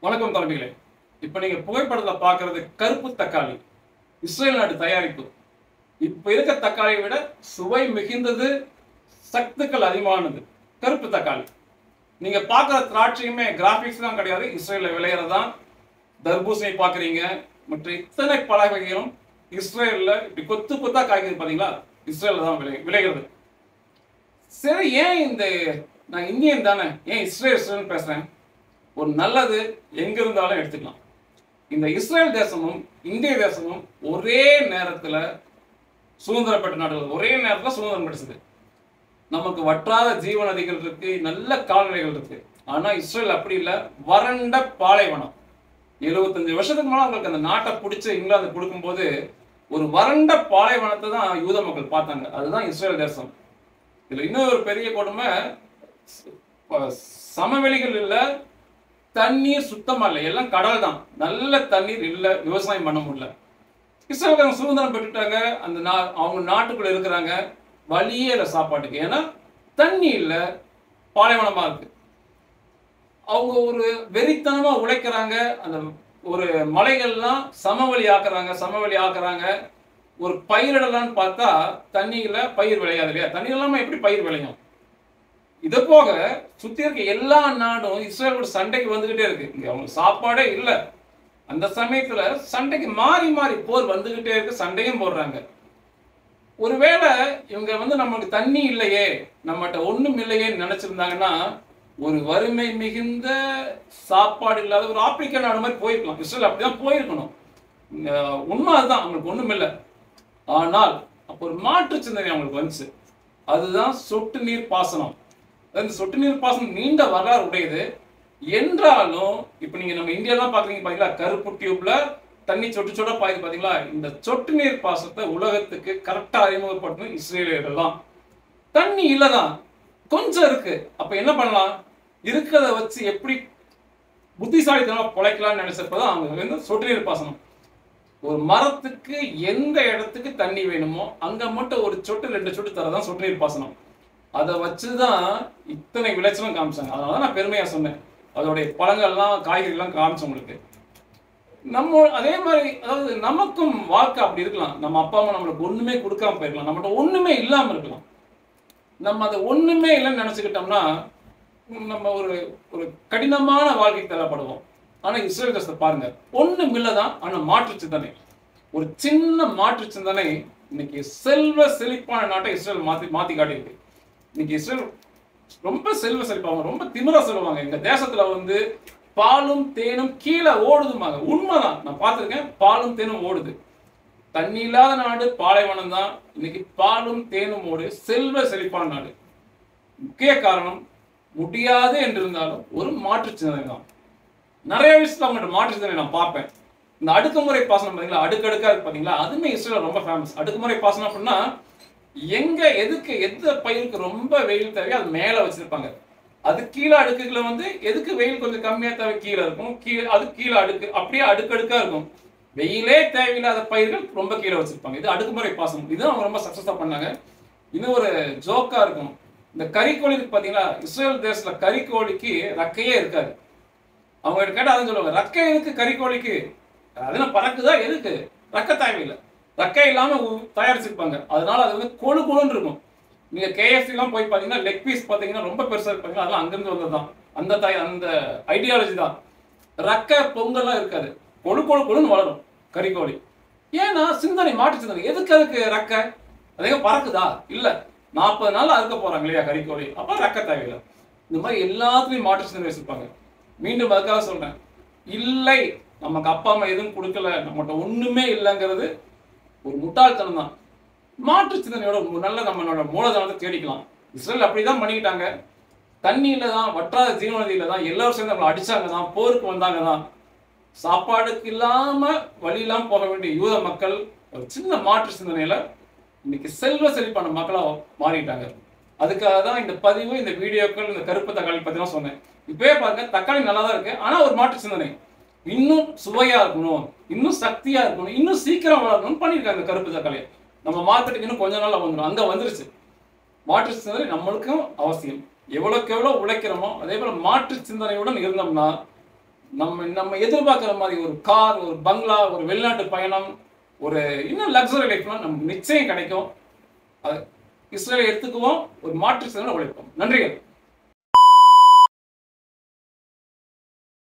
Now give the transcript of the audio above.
வணக்கம் தலைமைகளே இப்போ நீங்க புகைப்படத்தில் பார்க்கறது கருப்பு தக்காளி இஸ்ரேல் நாட்டு தயாரிப்பு இப்போ இருக்க தக்காளியை விட சுவை மிகுந்தது சத்துக்கள் அதிகமானது கருப்பு தக்காளி நீங்க பார்க்குற திராட்சையுமே கிராஃபிக்ஸ் தான் கிடையாது இஸ்ரேலில் விளையிறதான் தர்பூசணி பார்க்குறீங்க மற்ற இத்தனை பல வகைகளும் இஸ்ரேலில் இப்படி கொத்து கொத்தா காய்கறி பார்த்தீங்களா இஸ்ரேலில் தான் விளை விளைகிறது சரி ஏன் இந்த நான் இந்தியன் தானே ஏன் இஸ்ரேல் இஸ்ரேல் பேசுறேன் ஒரு நல்லது எங்க இருந்தாலும் எடுத்துக்கலாம் இந்த இஸ்ரேல் தேசமும் இந்திய தேசமும் ஒரே நேரத்துல சுதந்திரம் பெற்ற நாடுகள் ஒரே நேரத்துல சுதந்திரம் கிடைச்சது நமக்கு வற்றாத ஜீவ நதிகள் இருக்கு நல்ல கால்நடைகள் இருக்கு ஆனா இஸ்ரேல் அப்படி இல்லை வறண்ட பாலைவனம் எழுபத்தஞ்சு வருஷத்துக்கு மேல அவங்களுக்கு அந்த நாட்டை பிடிச்சி இங்கிலாந்து கொடுக்கும்போது ஒரு வறண்ட பாலைவனத்தை தான் யூத மக்கள் பார்த்தாங்க அதுதான் இஸ்ரேல் தேசம் இதுல இன்னொரு பெரிய கொடுமை ப- சமவெளிகள் இல்ல தண்ணீர் சுத்தமா இல்லை எல்லாம் கடல் தான் நல்ல தண்ணீர் இல்ல விவசாயம் பண்ண முடியல இஸ்ரேல்காரங்க சுதந்திரம் பெற்றுட்டாங்க அந்த நா அவங்க நாட்டுக்குள்ள இருக்கிறாங்க வழியே இல்லை சாப்பாட்டுக்கு ஏன்னா தண்ணி இல்லை பாலைவனமா இருக்கு அவங்க ஒரு வெறித்தனமா உழைக்கிறாங்க அந்த ஒரு மலைகள்லாம் சமவெளி ஆக்குறாங்க சமவெளி ஆக்குறாங்க ஒரு பயிரிடலாம்னு பார்த்தா தண்ணியில பயிர் விளையாது இல்லையா தண்ணி இல்லாம எப்படி பயிர் விளையும் இது போக சுத்தி இருக்க எல்லா நாடும் இஸ்ரேலோட சண்டைக்கு வந்துகிட்டே இருக்கு இங்க அவங்களுக்கு சாப்பாடே இல்ல அந்த சமயத்துல சண்டைக்கு மாறி மாறி போர் வந்துகிட்டே இருக்கு சண்டையும் போடுறாங்க ஒருவேளை இவங்க வந்து நமக்கு தண்ணி இல்லையே நம்மகிட்ட ஒண்ணும் இல்லையேன்னு நினைச்சிருந்தாங்கன்னா ஒரு வறுமை மிகுந்த சாப்பாடு இல்லாத ஒரு ஆப்பிரிக்க நாடு மாதிரி போயிருக்கலாம் இஸ்ரேல் அப்படிதான் போயிருக்கணும் இங்க உண்மை அதுதான் அவங்களுக்கு ஒண்ணும் இல்லை ஆனால் அப்போ ஒரு மாற்று சிந்தனை அவங்களுக்கு வந்துச்சு அதுதான் சொட்டு நீர் பாசனம் அதாவது இந்த சொட்டு நீர் பாசனம் நீண்ட வரலாறு உடையது என்றாலும் இப்போ நீங்க நம்ம இந்தியாலாம் பாக்குறீங்க பாத்தீங்களா கருப்பு டியூப்ல தண்ணி சொட்டு சொட்ட பாயுது பாத்தீங்களா இந்த சொட்டு நீர் பாசனத்தை உலகத்துக்கு கரெக்டா அறிமுகப்படுத்தணும் இஸ்ரேலியர்கள் தான் தண்ணி இல்லதான் கொஞ்சம் இருக்கு அப்ப என்ன பண்ணலாம் இருக்கிறத வச்சு எப்படி புத்திசாலித்தனமா பொழைக்கலாம்னு நினைச்சப்பதான் அவங்க வந்து சொட்டு நீர் பாசனம் ஒரு மரத்துக்கு எந்த இடத்துக்கு தண்ணி வேணுமோ அங்க மட்டும் ஒரு சொட்டு ரெண்டு சொட்டு தரதான் சொட்டு நீர் பாசனம் அதை வச்சுதான் இத்தனை விளைச்சலும் காமிச்சாங்க அதனால தான் நான் பெருமையா சொன்னேன் அதோடைய பழங்கள்லாம் காய்கறிலாம் காமிச்சேன் உங்களுக்கு நம்ம அதே மாதிரி அதாவது நமக்கும் வாழ்க்கை அப்படி இருக்கலாம் நம்ம அப்பா அம்மா நம்மளுக்கு ஒண்ணுமே கொடுக்காம போயிருக்கலாம் நம்மகிட்ட ஒண்ணுமே இல்லாம இருக்கலாம் நம்ம அதை ஒண்ணுமே இல்லைன்னு நினைச்சுக்கிட்டோம்னா நம்ம ஒரு ஒரு கடினமான வாழ்க்கைக்கு தள்ளப்படுவோம் ஆனா இஸ்ரேல் தேசத்தை பாருங்க ஒண்ணும் இல்லதான் ஆனா மாற்று சிந்தனை ஒரு சின்ன மாற்று சிந்தனை இன்னைக்கு செல்வ செழிப்பான நாட்டை இஸ்ரேல் மாத்தி மாத்தி காட்டியிருக்கு இன்னைக்கு இஸ்ரேல் ரொம்ப செல்வ செழிப்பாங்க ரொம்ப திமிரா சொல்லுவாங்க எங்க தேசத்துல வந்து பாலும் தேனும் கீழே ஓடுதுமாங்க உண்மைதான் நான் பார்த்திருக்கேன் பாலும் தேனும் ஓடுது தண்ணி இல்லாத நாடு பாலைவனம் தான் இன்னைக்கு பாலும் தேனும் ஓடு செல்வ செழிப்பான நாடு முக்கிய காரணம் முடியாது என்று இருந்தாலும் ஒரு மாற்று சிந்தனை தான் நிறைய விஷயத்துல அவங்கள்ட்ட மாற்று சிந்தனை நான் பார்ப்பேன் இந்த அடுக்குமுறை பாசனம் பார்த்தீங்களா அடுக்கடுக்கா இருக்கு பார்த்தீங்களா அதுவுமே இஸ்ரேல் ரொம்ப ஃபேமஸ் அடுக்குமுறை பாசனம் அப்படின்னா எங்க எதுக்கு எந்த பயிருக்கு ரொம்ப வெயில் தேவையோ அது மேல வச்சிருப்பாங்க அது கீழே அடுக்குகளை வந்து எதுக்கு வெயில் கொஞ்சம் கம்மியா தேவை கீழே இருக்கும் கீழே அது கீழே அடுக்கு அப்படியே அடுக்கடுக்கா இருக்கும் வெயிலே தேவையில்லாத பயிர்கள் ரொம்ப கீழே வச்சிருப்பாங்க இது அடுக்குமுறை பாசனம் இது அவங்க ரொம்ப சக்சஸா பண்ணாங்க இன்னும் ஒரு ஜோக்கா இருக்கும் இந்த கறிக்கோழி இருக்கு பாத்தீங்களா இஸ்ரேல் தேசத்துல கறிக்கோழிக்கு ரெக்கையே இருக்காது அவங்க கிட்ட கேட்டா அதான் சொல்லுவாங்க ரெக்கை எதுக்கு கறிக்கோழிக்கு அதெல்லாம் பறக்குதா எதுக்கு ரெக்கை தேவையில்லை ரெக்கை இல்லாம உ- தயாரிச்சிருப்பாங்க அதனால அது வந்து கொழு கொழுன்னு இருக்கும் நீங்க KFC எல்லாம் போய் பாத்தீங்கன்னா லெக் பீஸ் பாத்தீங்கன்னா ரொம்ப பெருசா இருப்பாங்க அதெல்லாம் அங்கிருந்து வந்ததுதான் அந்த தய அந்த ஐடியாலஜி தான் ரெக்கை பொங்கல்லாம் இருக்காது கொழு கொழு கொழுன்னு வளரும் கறிக்கோழி ஏன்னா சிந்தனை மாற்று சிந்தனை எதுக்கு அதுக்கு ரெக்கை அதே பறக்குதா இல்ல நாற்பது நாள் அறுக்க போறாங்க இல்லையா கறிக்கோழி அப்ப ரெக்கை தேவையில்லை இந்த மாதிரி எல்லாத்துலயும் மாற்று சிந்தனை வச்சிருப்பாங்க மீண்டும் அதுக்காக சொல்றேன் இல்லை நமக்கு அப்பா அம்மா எதுவும் கொடுக்கல நம்மகிட்ட ஒண்ணுமே இல்லைங்கிறது ஒரு முட்டாள்தனம் தான் மாற்று சிந்தனையோட ஒரு நல்ல நம்மளோட மூலதனத்தை தேடிக்கலாம் இஸ்ரேல் அப்படிதான் பண்ணிக்கிட்டாங்க தண்ணியில தான் வற்றாத ஜீவநதியில தான் எல்லாரும் சேர்ந்து நம்மளை அடிச்சாங்க தான் போருக்கு வந்தாங்க தான் சாப்பாடுக்கு இல்லாம வழி இல்லாம போக வேண்டிய யூத மக்கள் ஒரு சின்ன மாற்று சிந்தனையில இன்னைக்கு செல்வ செழிப்பான மக்களா மாறிட்டாங்க அதுக்காக தான் இந்த பதிவு இந்த வீடியோக்கள் இந்த கருப்பு தக்காளி பத்தி தான் சொன்னேன் இப்பவே பாருங்க தக்காளி நல்லா தான் இருக்கு ஆனா ஒரு மாற்று சிந்தனை இன்னும் சுவையா இருக்கணும் இன்னும் சக்தியா இருக்கணும் இன்னும் சீக்கிரம் வளரணும்னு பண்ணியிருக்காங்க இந்த கருப்பு தக்காளி நம்ம மார்க்கெட்டுக்கு இன்னும் கொஞ்ச நாள்ல வந்துடும் அங்க வந்துருச்சு மாற்று சிந்தனை நம்மளுக்கும் அவசியம் எவ்வளவுக்கு எவ்வளவு உழைக்கிறோமோ அதே போல மாற்று சிந்தனையுடன் இருந்தோம்னா நம்ம நம்ம எதிர்பார்க்குற மாதிரி ஒரு கார் ஒரு பங்களா ஒரு வெளிநாட்டு பயணம் ஒரு இன்னும் லக்ஸரி லைஃப்லாம் நமக்கு நிச்சயம் கிடைக்கும் அது இஸ்ரேலை எடுத்துக்குவோம் ஒரு மாற்று சிந்தனை உழைப்போம் நன்றிகள்